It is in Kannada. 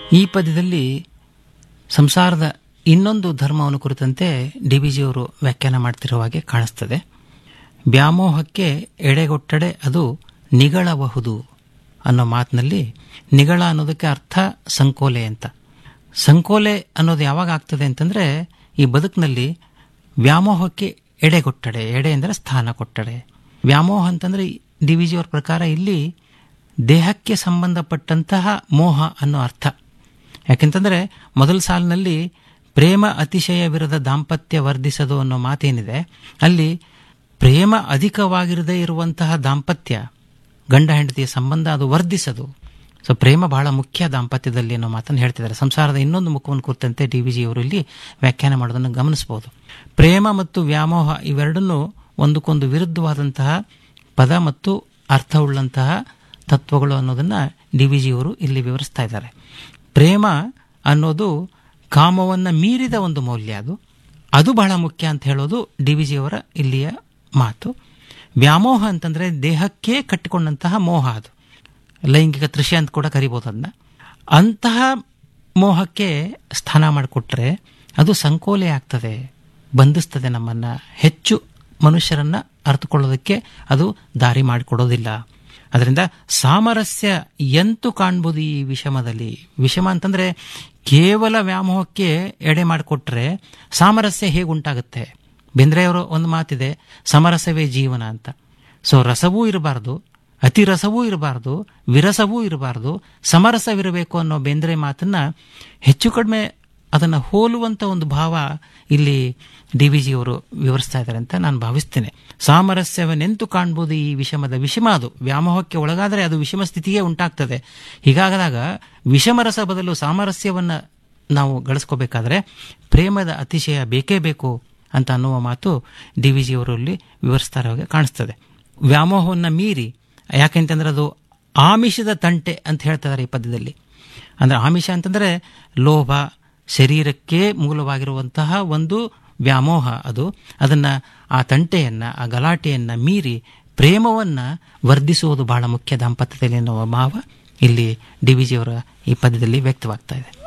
ಈ ಪದ್ಯದಲ್ಲಿ ಸಂಸಾರದ ಇನ್ನೊಂದು ಧರ್ಮವನ್ನು ಕುರಿತಂತೆ ಡಿ ಬಿ ಜಿಯವರು ವ್ಯಾಖ್ಯಾನ ಮಾಡ್ತಿರುವ ಹಾಗೆ ಕಾಣಿಸ್ತದೆ ವ್ಯಾಮೋಹಕ್ಕೆ ಎಡೆಗೊಟ್ಟಡೆ ಅದು ನಿಗಳಬಹುದು ಅನ್ನೋ ಮಾತಿನಲ್ಲಿ ನಿಗಳ ಅನ್ನೋದಕ್ಕೆ ಅರ್ಥ ಸಂಕೋಲೆ ಅಂತ ಸಂಕೋಲೆ ಅನ್ನೋದು ಯಾವಾಗ ಆಗ್ತದೆ ಅಂತಂದ್ರೆ ಈ ಬದುಕಿನಲ್ಲಿ ವ್ಯಾಮೋಹಕ್ಕೆ ಎಡೆಗೊಟ್ಟಡೆ ಎಡೆ ಅಂದರೆ ಸ್ಥಾನ ಕೊಟ್ಟಡೆ ವ್ಯಾಮೋಹ ಅಂತಂದ್ರೆ ಡಿ ವಿ ಜಿಯವರ ಪ್ರಕಾರ ಇಲ್ಲಿ ದೇಹಕ್ಕೆ ಸಂಬಂಧಪಟ್ಟಂತಹ ಮೋಹ ಅನ್ನೋ ಅರ್ಥ ಯಾಕೆಂತಂದ್ರೆ ಮೊದಲ ಸಾಲಿನಲ್ಲಿ ಪ್ರೇಮ ಅತಿಶಯವಿರದ ದಾಂಪತ್ಯ ವರ್ಧಿಸದು ಅನ್ನೋ ಮಾತೇನಿದೆ ಅಲ್ಲಿ ಪ್ರೇಮ ಅಧಿಕವಾಗಿರದೇ ಇರುವಂತಹ ದಾಂಪತ್ಯ ಗಂಡ ಹೆಂಡತಿಯ ಸಂಬಂಧ ಅದು ವರ್ಧಿಸದು ಸೊ ಪ್ರೇಮ ಬಹಳ ಮುಖ್ಯ ದಾಂಪತ್ಯದಲ್ಲಿ ಅನ್ನೋ ಮಾತನ್ನು ಹೇಳ್ತಿದ್ದಾರೆ ಸಂಸಾರದ ಇನ್ನೊಂದು ಮುಖವನ್ನು ಕುರಿತಂತೆ ಡಿ ವಿ ಜಿಯವರು ಇಲ್ಲಿ ವ್ಯಾಖ್ಯಾನ ಮಾಡೋದನ್ನು ಗಮನಿಸಬಹುದು ಪ್ರೇಮ ಮತ್ತು ವ್ಯಾಮೋಹ ಇವೆರಡನ್ನು ಒಂದಕ್ಕೊಂದು ವಿರುದ್ಧವಾದಂತಹ ಪದ ಮತ್ತು ಅರ್ಥವುಳ್ಳಂತಹ ತತ್ವಗಳು ಅನ್ನೋದನ್ನ ಡಿ ವಿ ಜಿಯವರು ಇಲ್ಲಿ ವಿವರಿಸ್ತಾ ಇದ್ದಾರೆ ಪ್ರೇಮ ಅನ್ನೋದು ಕಾಮವನ್ನು ಮೀರಿದ ಒಂದು ಮೌಲ್ಯ ಅದು ಅದು ಬಹಳ ಮುಖ್ಯ ಅಂತ ಹೇಳೋದು ಡಿ ವಿ ಜಿಯವರ ಇಲ್ಲಿಯ ಮಾತು ವ್ಯಾಮೋಹ ಅಂತಂದ್ರೆ ದೇಹಕ್ಕೆ ಕಟ್ಟಿಕೊಂಡಂತಹ ಮೋಹ ಅದು ಲೈಂಗಿಕ ತೃಷೆ ಅಂತ ಕೂಡ ಕರಿಬೋದು ಅದನ್ನ ಅಂತಹ ಮೋಹಕ್ಕೆ ಸ್ಥಾನ ಮಾಡಿಕೊಟ್ರೆ ಅದು ಸಂಕೋಲೆ ಆಗ್ತದೆ ಬಂಧಿಸ್ತದೆ ನಮ್ಮನ್ನ ಹೆಚ್ಚು ಮನುಷ್ಯರನ್ನ ಅರ್ಥಕೊಳ್ಳೋದಕ್ಕೆ ಅದು ದಾರಿ ಮಾಡಿಕೊಡೋದಿಲ್ಲ ಅದರಿಂದ ಸಾಮರಸ್ಯ ಎಂತು ಕಾಣ್ಬೋದು ಈ ವಿಷಮದಲ್ಲಿ ವಿಷಮ ಅಂತಂದ್ರೆ ಕೇವಲ ವ್ಯಾಮೋಹಕ್ಕೆ ಎಡೆ ಮಾಡಿಕೊಟ್ರೆ ಸಾಮರಸ್ಯ ಹೇಗುಂಟಾಗುತ್ತೆ ಬೆಂದ್ರೆಯವರ ಒಂದು ಮಾತಿದೆ ಸಮರಸವೇ ಜೀವನ ಅಂತ ಸೊ ರಸವೂ ಇರಬಾರ್ದು ಅತಿ ರಸವೂ ಇರಬಾರ್ದು ವಿರಸವೂ ಇರಬಾರ್ದು ಸಮರಸವಿರಬೇಕು ಅನ್ನೋ ಬೇಂದ್ರೆ ಮಾತನ್ನ ಹೆಚ್ಚು ಕಡಿಮೆ ಅದನ್ನು ಹೋಲುವಂತ ಒಂದು ಭಾವ ಇಲ್ಲಿ ಡಿ ವಿ ಜಿಯವರು ವಿವರಿಸ್ತಾ ಇದ್ದಾರೆ ಅಂತ ನಾನು ಭಾವಿಸ್ತೇನೆ ಸಾಮರಸ್ಯವನ್ನೆಂತು ಕಾಣ್ಬೋದು ಈ ವಿಷಮದ ವಿಷಮ ಅದು ವ್ಯಾಮೋಹಕ್ಕೆ ಒಳಗಾದರೆ ಅದು ವಿಷಮ ಸ್ಥಿತಿಯೇ ಉಂಟಾಗ್ತದೆ ಹೀಗಾಗದಾಗ ವಿಷಮರಸ ಬದಲು ಸಾಮರಸ್ಯವನ್ನ ನಾವು ಗಳಿಸ್ಕೋಬೇಕಾದ್ರೆ ಪ್ರೇಮದ ಅತಿಶಯ ಬೇಕೇ ಬೇಕು ಅಂತ ಅನ್ನುವ ಮಾತು ಡಿ ವಿ ಜಿಯವರಲ್ಲಿ ವಿವರಿಸ್ತಾ ಇರೋ ಹಾಗೆ ಕಾಣಿಸ್ತದೆ ವ್ಯಾಮೋಹವನ್ನು ಮೀರಿ ಯಾಕೆಂತಂದ್ರೆ ಅದು ಆಮಿಷದ ತಂಟೆ ಅಂತ ಹೇಳ್ತಿದ್ದಾರೆ ಈ ಪದ್ಯದಲ್ಲಿ ಅಂದ್ರೆ ಆಮಿಷ ಅಂತಂದ್ರೆ ಲೋಭ ಶರೀರಕ್ಕೆ ಮೂಲವಾಗಿರುವಂತಹ ಒಂದು ವ್ಯಾಮೋಹ ಅದು ಅದನ್ನ ಆ ತಂಟೆಯನ್ನ ಆ ಗಲಾಟೆಯನ್ನ ಮೀರಿ ಪ್ರೇಮವನ್ನ ವರ್ಧಿಸುವುದು ಬಹಳ ಮುಖ್ಯ ದಾಂಪತ್ಯದಲ್ಲಿ ಎನ್ನುವ ಭಾವ ಇಲ್ಲಿ ಡಿ ವಿ ಜಿಯವರ ಈ ಪದ್ಯದಲ್ಲಿ ವ್ಯಕ್ತವಾಗ್ತಾ ಇದೆ